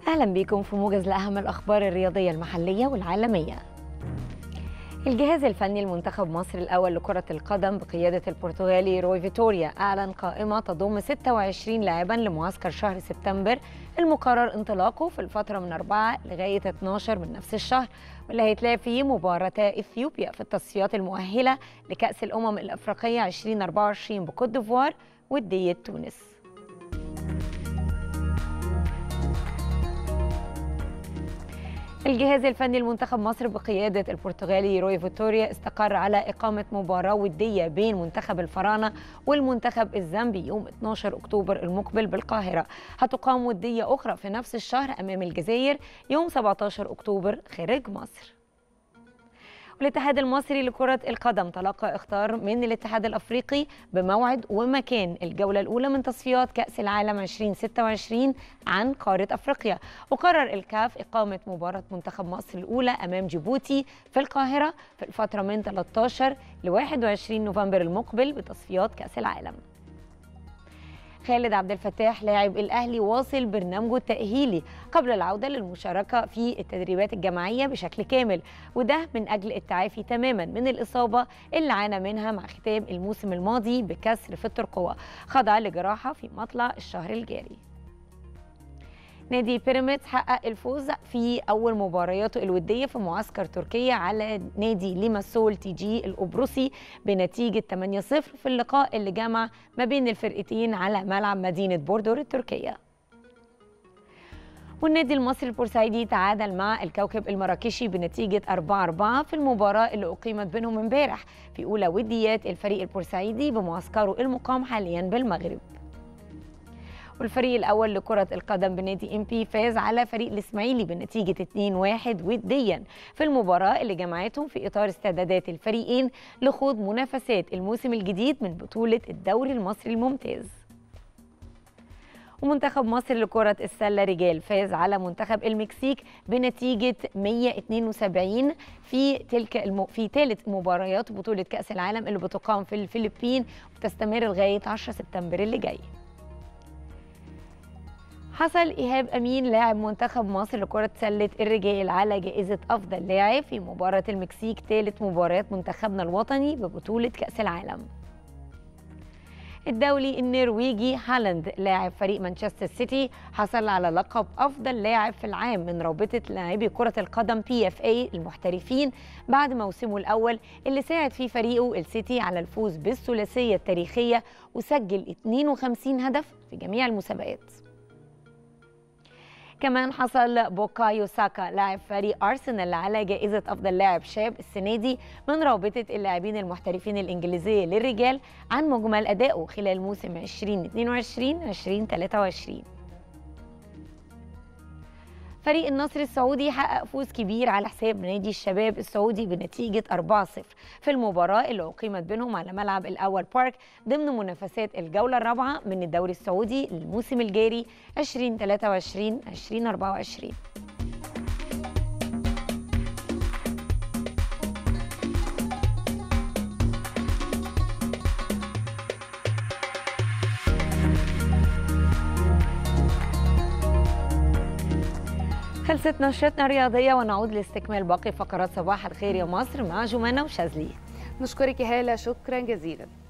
أهلا بكم في موجز لأهم الأخبار الرياضية المحلية والعالمية الجهاز الفني لمنتخب مصر الأول لكرة القدم بقيادة البرتغالي روي فيتوريا أعلن قائمة تضم 26 لاعبا لمعسكر شهر سبتمبر المقرر انطلاقه في الفترة من 4 لغاية 12 من نفس الشهر واللي هيتلعب فيه مباراتا إثيوبيا في التصفيات المؤهلة لكأس الأمم الأفريقية 2024 بكوت ديفوار ودية تونس الجهاز الفني لمنتخب مصر بقيادة البرتغالي روي فيتوريا استقر على إقامة مباراة ودية بين منتخب الفراعنة والمنتخب الزامبي يوم 12 أكتوبر المقبل بالقاهرة هتقام ودية أخرى في نفس الشهر أمام الجزائر يوم 17 أكتوبر خارج مصر والاتحاد المصري لكرة القدم تلقى اختار من الاتحاد الافريقي بموعد ومكان الجولة الاولى من تصفيات كأس العالم 2026 عن قارة افريقيا وقرر الكاف اقامة مباراة منتخب مصر الاولى امام جيبوتي في القاهرة في الفترة من 13 ل 21 نوفمبر المقبل بتصفيات كأس العالم خالد عبد الفتاح لاعب الاهلي واصل برنامجه التاهيلي قبل العوده للمشاركه في التدريبات الجماعيه بشكل كامل وده من اجل التعافي تماما من الاصابه اللي عانى منها مع ختام الموسم الماضي بكسر في الترقوه خضع لجراحه في مطلع الشهر الجاري نادي بيراميدز حقق الفوز في اول مبارياته الوديه في معسكر تركيا على نادي ليماسول تي جي القبرصي بنتيجه 8-0 في اللقاء اللي جمع ما بين الفرقتين على ملعب مدينه بوردور التركيه والنادي المصري البورسعيدي تعادل مع الكوكب المراكشي بنتيجة 4-4 في المباراة اللي أقيمت بينهم امبارح في أولى وديات الفريق البورسعيدي بمعسكره المقام حاليا بالمغرب والفريق الاول لكره القدم بنادي ام بي فاز على فريق الاسماعيلي بنتيجه 2-1 وديا في المباراه اللي جمعتهم في اطار استعدادات الفريقين لخوض منافسات الموسم الجديد من بطوله الدوري المصري الممتاز ومنتخب مصر لكرة السلة رجال فاز على منتخب المكسيك بنتيجة 172 في تلك الم... في ثالث مباريات بطولة كأس العالم اللي بتقام في الفلبين وتستمر لغاية 10 سبتمبر اللي جاي. حصل إيهاب أمين لاعب منتخب مصر لكرة سلة الرجال على جائزة أفضل لاعب في مباراة المكسيك ثالث مباريات منتخبنا الوطني ببطولة كأس العالم الدولي النرويجي هالاند لاعب فريق مانشستر سيتي حصل على لقب افضل لاعب في العام من رابطه لاعبي كره القدم بي اف اي المحترفين بعد موسمه الاول اللي ساعد فيه فريقه السيتي على الفوز بالثلاثيه التاريخيه وسجل 52 هدف في جميع المسابقات كمان حصل بوكايو ساكا لاعب فريق ارسنال على جائزه افضل لاعب شاب السنه دي من رابطه اللاعبين المحترفين الانجليزيه للرجال عن مجمل ادائه خلال موسم 2022 2023 فريق النصر السعودي حقق فوز كبير على حساب نادي الشباب السعودي بنتيجة 4-0 في المباراة اللي أقيمت بينهم على ملعب الأول بارك ضمن منافسات الجولة الرابعة من الدوري السعودي للموسم الجاري 2023 2024 خلصت نشرتنا الرياضية ونعود لاستكمال باقي فقرات صباح الخير يا مصر مع جمانة وشاذلي نشكرك يا هالة شكرا جزيلا